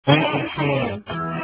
الحياة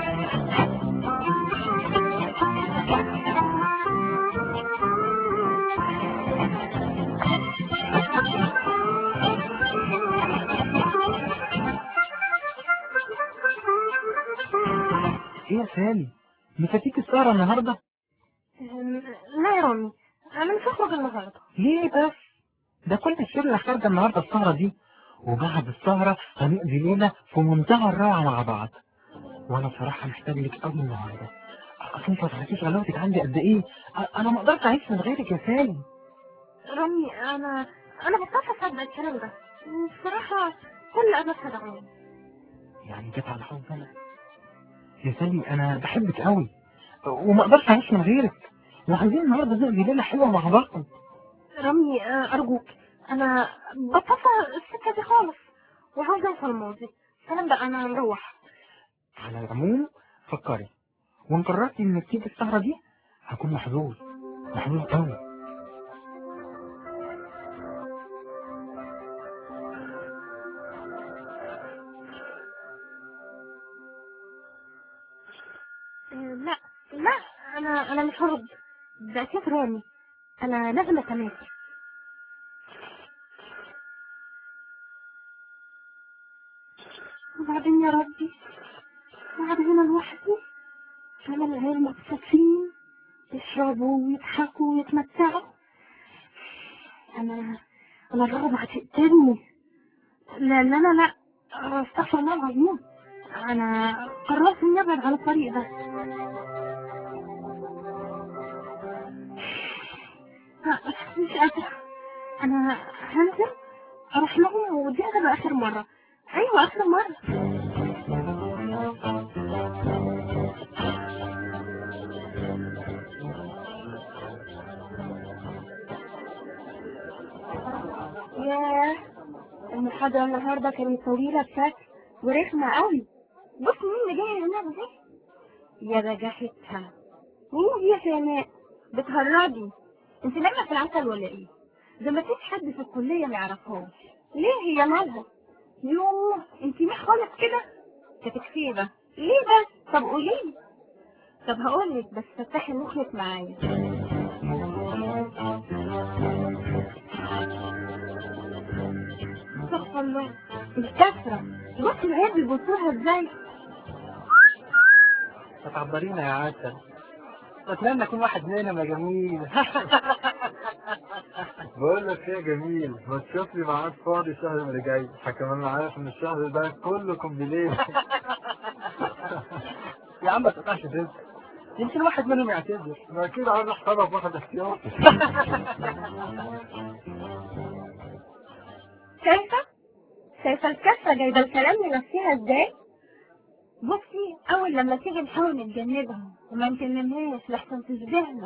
ايه يا سامي مفاتيك السهرة النهاردة لا يا رامي انا مش هخرج النهارده ليه بس ده كل الشلة خارجة النهاردة السهرة دي وبعد السهرة هنقضي ليلة في منتهى الروعة مع بعض وانا صراحة محتاج لك قوي النهاردة اصل انت ما تعرفيش غلاوتك عندي قد ايه أ- انا ما اقدرش اعيش من غيرك يا سامي رامي انا انا بطلت اصدق الكلام ده بصراحه كل انا خدعان يعني جت على حب انا يا سامي انا بحبك قوي وما اقدرش اعيش من غيرك وعايزين النهارده نقضي ليلة حلوة مع بعض رامي آه، ارجوك انا بطلت السكه دي خالص وعاوزه انسى الماضي الكلام ده انا نروح على العموم فكري وان قررتي انك تيجي السهرة دي هكون محظوظ محظوظ قوي آه، لا لا انا انا مش هرد ده اكيد رامي انا لازم اتماسك وبعدين يا ربي قاعد هنا لوحدي انا العيال مبسوطين يشربوا ويضحكوا ويتمتعوا انا انا الرغبة هتقتلني لا لا لا لا استغفر الله العظيم انا قررت اني ابعد عن الطريق ده لا، مش قادرة انا هنزل اروح لهم ودي هتبقى اخر مرة ايوه اخر مرة ياه المحاضرة النهاردة كانت طويلة بشكل ورخمة قوي بص مين اللي جاي هناك دي يا بجاحتها مين دي يا شيماء بتهرجي انت نايمة في العسل ولا ايه ده ما فيش حد في الكلية ما يعرفهاش ليه هي مالها يوه انت مش خالص كده كتكسيبة ليه بس طب قولي طب هقولك بس فتحي مخك معايا استغفر الله الكسرة بص العيال بيبصوها ازاي هتعبرينا يا عسل اتمنى اكون واحد منهم يا جميل بقول لك ايه يا جميل ما تشوف لي ميعاد فاضي الشهر اللي جاي حكم انا عارف ان الشهر ده كله كومبليت يا عم ما تقطعش رزق يمكن واحد منهم يعتذر ما اكيد عايز احترف واحد احتياطي شايفة شايفة الكسرة جايبة الكلام لنفسها ازاي بصي اول لما تيجي نحاول نتجنبها وما نكلمهاش لحسن تشبهنا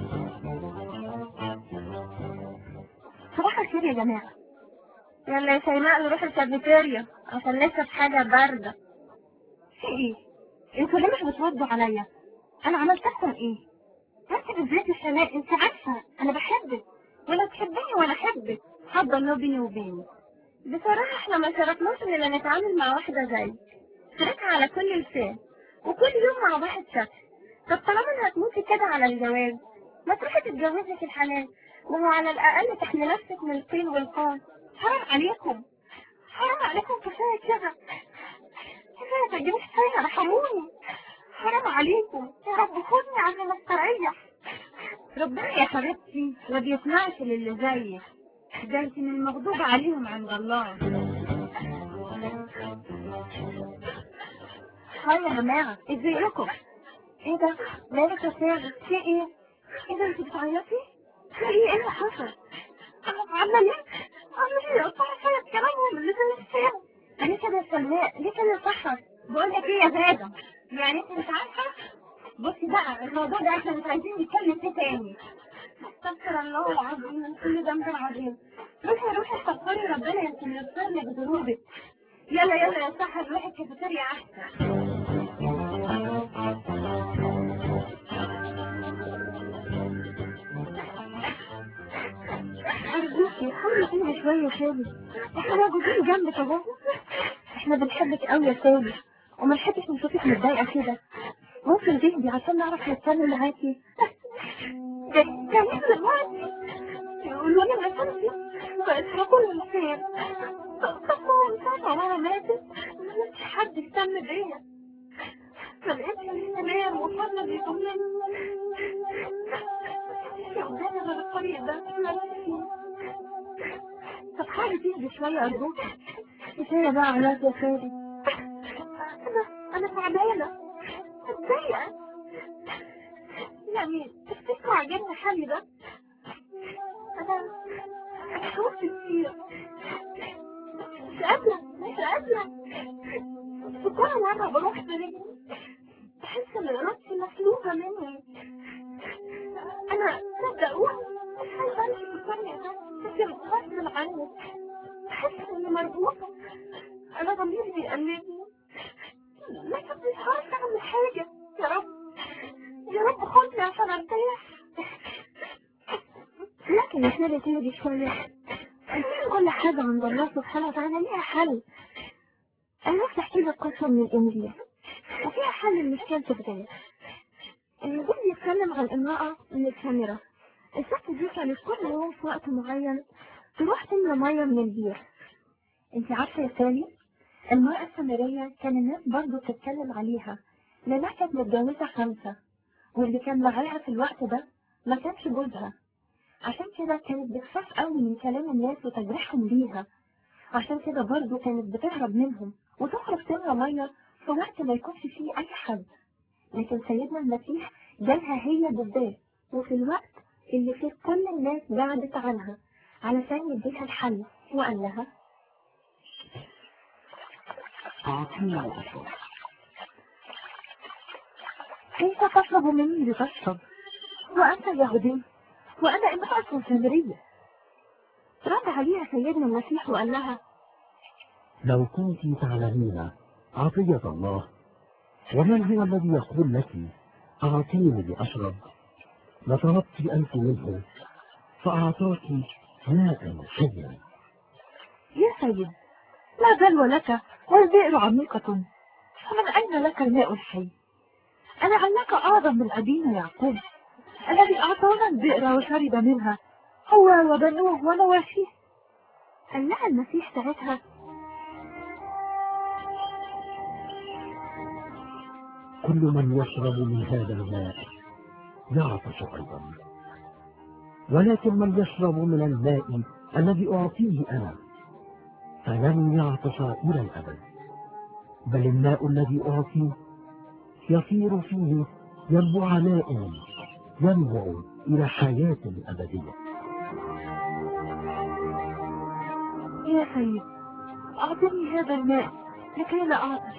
صباح الخير يا جماعة يلا يا شيماء نروح الكافيتيريا عشان نشرب حاجة باردة في ايه؟ انتوا ليه مش بتردوا عليا؟ انا عملت لكم ايه؟ انت بالذات يا شيماء انت عارفة انا بحبك ولا تحبيني ولا احبك حابة انه بيني وبينك بصراحة احنا ما شرفناش اننا نتعامل مع واحدة زيك شاركها على كل لسان وكل يوم مع واحد شكل طب طالما انها هتموتي كده على الجواز ما تروحي تتجوزي في الحلال وهو على الاقل تحمي نفسك من القيل والقال حرام عليكم حرام عليكم كفايه كده كفايه ما تجيبوش حاجه رحموني حرام عليكم يا رب خدني عشان استريح ربنا يا حبيبتي ما بيسمعش للي زيك ده انت من المغضوب عليهم عند الله هاي يا جماعة ازيكم ايه ده مالك يا سارة في ايه ايه ده انت بتعيطي في ايه ايه اللي حصل انا عامله ليه عامله ليه يقطعوا فيا كلامهم اللي زي السام ليه كده يا سلماء ليه كده يا سحر بقول لك ايه يا غاده يعني انت مش عارفه بصي بقى الموضوع ده احنا مش عايزين نتكلم فيه تاني استغفر الله العظيم من كل ذنب عظيم روحي روحي استغفري ربنا يمكن يغفر لك ذنوبك يلا يلا يا سحر روحي الكافيتيريا احسن أرجوكي حاولي تهدي شوية يا سامي احنا موجودين جنبك اهو احنا بنحبك قوي يا سامي وما نحبش نشوفك متضايقة كده ممكن تهدي عشان نعرف نتكلم معاكي جاي جاي دلوقتي يقولوا لي نفسي بقت هاكل الخير طبعا وانا ماتت ما لقيتش حد يهتم بيا ما لقيتش الاهتمام المفضل يضمني قدامي غير الطريق ده طب حاولي تهدي شوية أرجوك كفاية بقى علاج يا خالي أنا أنا تعبانة متضايقة يعني تفتكروا عجبني حالي ده أنا أنا خوفت كتير مش قادرة مش قادرة في كل مرة بروح برجلي بحس إن إرادتي مسلوبة مني أنا صدقوني مش عايزة أمشي في الدنيا ده لكن غصب عني بحس إني مربوطة أنا ضميري بيقلبني لكن مش عارفة أعمل حاجة يا رب يا رب خدني عشان أرتاح لكن يا خالي تهدي شوية كل حاجة عند الله سبحانه وتعالى ليها حل أنا نفسي أحكي لك قصة من الإنجيل وفيها حل المشكلة في بداية الإنجيل بيتكلم عن امرأة من السامرة الست دي كانت كل يوم في وقت معين تروح تملى مية من البير انت عارفة يا سالي المرأة السامرية كان الناس برضه بتتكلم عليها لأنها كانت متجوزة خمسة واللي كان معاها في الوقت ده ما كانش جوزها عشان كده كانت بتخاف قوي من كلام الناس وتجريحهم بيها عشان كده برضه كانت بتهرب منهم وتخرج تملى مية في وقت ما يكونش فيه أي حد لكن سيدنا المسيح جالها هي بالذات وفي الوقت اللي فيه كل الناس بعدت عنها علشان يديها الحل وقال لها أعطيني أشرب كيف تطلب مني لتشرب وأنت يهودي وأنا امرأة سامرية رد عليها سيدنا المسيح وقال لها لو كنت تعلمين عطية الله ومن هو الذي يقول لك أعطيني لأشرب لطلبت أنت منه فأعطاك ماء حيا يا سيد لا دلو لك والبئر عميقة فمن أين لك الماء الحي ألعلك أعظم من أبينا يعقوب الذي أعطانا البئر وشرب منها هو وبنوه ونواشيه قال لها المسيح ساعتها كل من يشرب من هذا الماء يعطش أيضا ولكن من يشرب من الماء الذي أعطيه أنا فلن يعطش إلى الأبد بل الماء الذي أعطيه يصير فيه ينبع ماء ينبع إلى حياة أبدية يا سيد أعطني هذا الماء لكي لا أعطش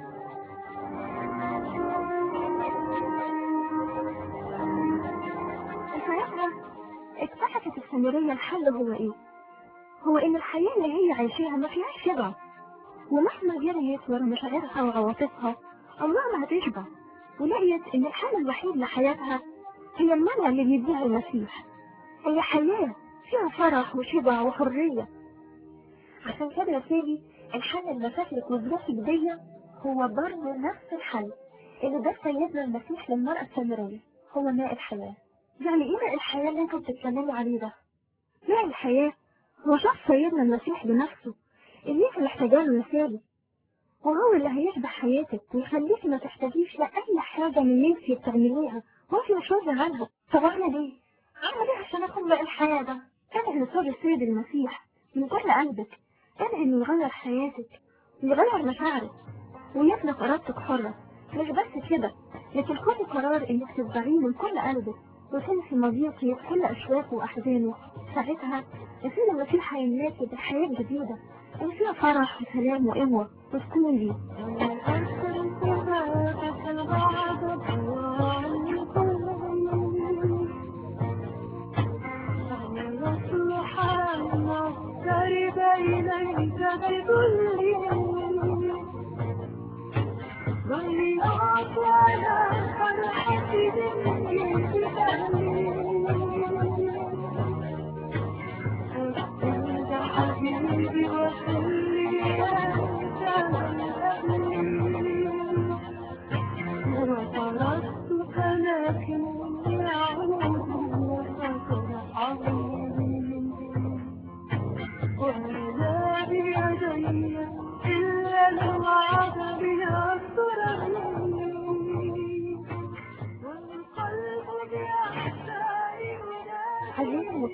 ساعتها اكتشفت السامرية الحل هو ايه؟ هو ان الحياة اللي هي عايشاها ما فيهاش شبع ومهما جريت ورا مشاعرها وعواطفها عمرها ما هتشبع ولقيت ان الحل الوحيد لحياتها هي المنع اللي بيديها المسيح هي حياة فيها فرح وشبع وحرية عشان كده يا سيدي الحل المشاكلك وظروفك دي هو برضه نفس الحل اللي ده سيدنا المسيح للمرأة السامرية هو ماء الحياة يعني ايه ماء الحياة اللي انتوا بتتكلموا عليه ده؟ ماء الحياة هو شخص سيدنا المسيح بنفسه اللي انت محتاجاه له يا سيدي وهو اللي هيشبع حياتك ويخليك ما تحتاجيش لأي حاجة من اللي انت بتعمليها وانت مش راضية عنها طب اعمل ايه؟ اعمل ايه عشان اكون ماء الحياة ده؟ ادعي لصوت السيد المسيح من كل قلبك ادعي انه يغير حياتك يغير مشاعرك ويخلق ارادتك حرة مش بس كده لكن خدي قرار انك تتبعيه من كل قلبك وتنسي مضيقي كل اشواقه واحزانه ساعتها يصير المسيح هيملاكي بالحياة الجديدة اللي فيها فرح وسلام وقوة وسكون ليه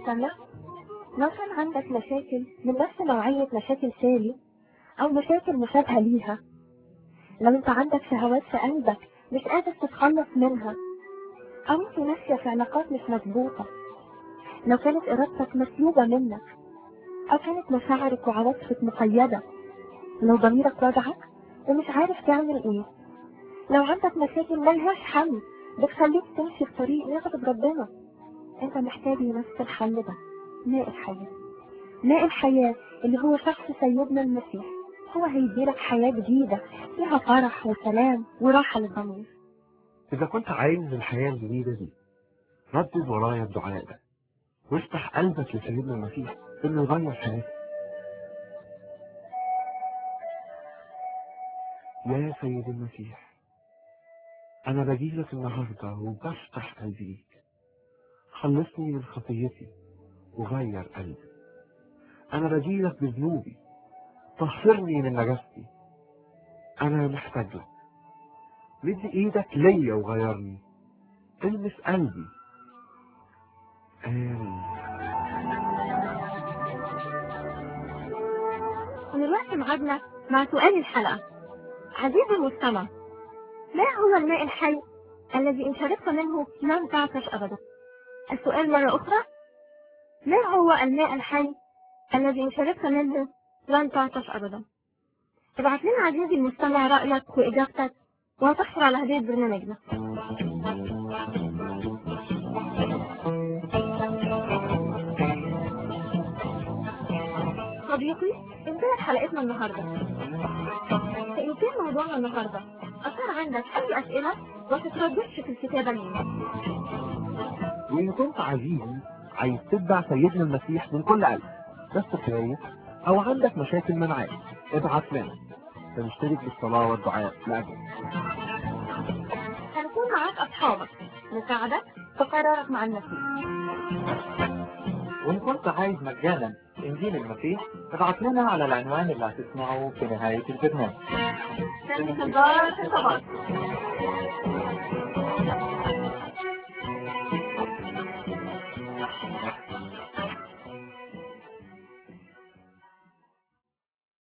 المستمع لو كان عندك مشاكل من نفس نوعية مشاكل سالي أو مشاكل مشابهة ليها لو أنت عندك شهوات في قلبك مش قادر تتخلص منها أو أنت ماشية في علاقات مش مظبوطة لو كانت إرادتك مسلوبة منك أو كانت مشاعرك وعواطفك مقيدة لو ضميرك وجعك ومش عارف تعمل إيه لو عندك مشاكل ملهاش حل بتخليك تمشي في طريق يغضب ربنا انت محتاج لنفس الحل ده ماء الحياة ماء الحياة اللي هو شخص سيدنا المسيح هو هيديلك حياة جديدة فيها فرح وسلام وراحة للضمير إذا كنت عايز الحياة الجديدة دي ردد ورايا الدعاء ده وافتح قلبك لسيدنا المسيح إنه يغير حياتك يا سيد المسيح أنا بجيلك النهاردة وبفتح قلبي ليك خلصني من خطيتي وغير قلبي أنا بجيلك بذنوبي طهرني من نجاستي أنا محتاج لك مد إيدك ليا وغيرني المس قلبي آمين ودلوقتي معادنا مع سؤال الحلقة عزيزي المستمع ما هو الماء الحي الذي إن شربت منه لن تعطش أبدا السؤال مرة أخرى ما هو الماء الحي الذي إن شربت منه لن تعطش أبدا ابعت لنا عزيزي المستمع رأيك وإجابتك وهتحصل على هدية برنامجنا صديقي انتهت حلقتنا النهاردة فإن كان موضوعنا النهاردة أثار عندك أي أسئلة ما تترددش في الكتابة لنا وإن كنت عزيزي عايز تتبع سيدنا المسيح من كل قلب بس خايف أو عندك مشاكل معاه ابعت لنا فنشترك بالصلاة والدعاء لأجلك هنكون معاك أصحابك نساعدك في قرارك مع المسيح وإن كنت عايز مجانا إنجيل المسيح ابعت لنا على العنوان اللي هتسمعه في نهاية البرنامج في انتظار اتصالات